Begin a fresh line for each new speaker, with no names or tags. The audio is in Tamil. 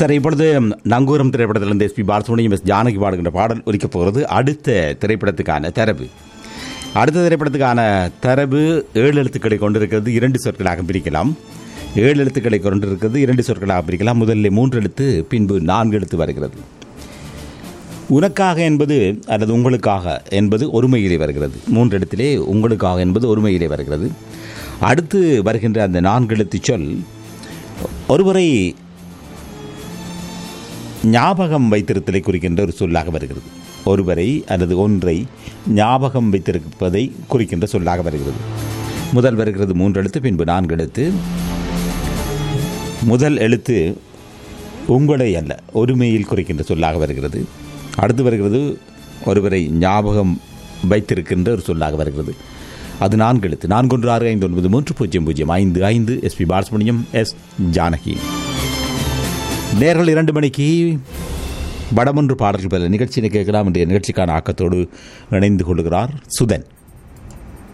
சரி இப்பொழுது நங்கூரம் திரைப்படத்திலிருந்து எஸ்பி பாலசுமணியும் எஸ் ஜானகி பாடுகின்ற பாடல் ஒலிக்கப் போகிறது அடுத்த திரைப்படத்துக்கான தரவு அடுத்த திரைப்படத்துக்கான தரவு ஏழு எழுத்துக்களை கொண்டிருக்கிறது இரண்டு சொற்களாக பிரிக்கலாம் ஏழு எழுத்துக்களை கொண்டிருக்கிறது இரண்டு சொற்களாக பிரிக்கலாம் முதலில் மூன்று எழுத்து பின்பு நான்கு எழுத்து வருகிறது உனக்காக என்பது அல்லது உங்களுக்காக என்பது ஒருமையிலே வருகிறது மூன்று இடத்திலே உங்களுக்காக என்பது ஒருமையிலே வருகிறது அடுத்து வருகின்ற அந்த நான்கு எழுத்து சொல் ஒருவரை ஞாபகம் வைத்திருத்தலை குறிக்கின்ற ஒரு சொல்லாக வருகிறது ஒருவரை அல்லது ஒன்றை ஞாபகம் வைத்திருப்பதை குறிக்கின்ற சொல்லாக வருகிறது முதல் வருகிறது மூன்று எழுத்து பின்பு நான்கு எழுத்து முதல் எழுத்து உங்களை அல்ல ஒருமையில் குறிக்கின்ற சொல்லாக வருகிறது அடுத்து வருகிறது ஒருவரை ஞாபகம் வைத்திருக்கின்ற ஒரு சொல்லாக வருகிறது அது நான்கு எழுத்து நான்கு ஒன்று ஆறு ஐந்து ஒன்பது மூன்று பூஜ்ஜியம் பூஜ்ஜியம் ஐந்து ஐந்து எஸ்பி பாலசுமணியம் எஸ் ஜானகி நேர்கள் இரண்டு மணிக்கு வடமொன்று பாடல்கள் பல நிகழ்ச்சியை கேட்கலாம் என்ற நிகழ்ச்சிக்கான ஆக்கத்தோடு இணைந்து கொள்கிறார் சுதன்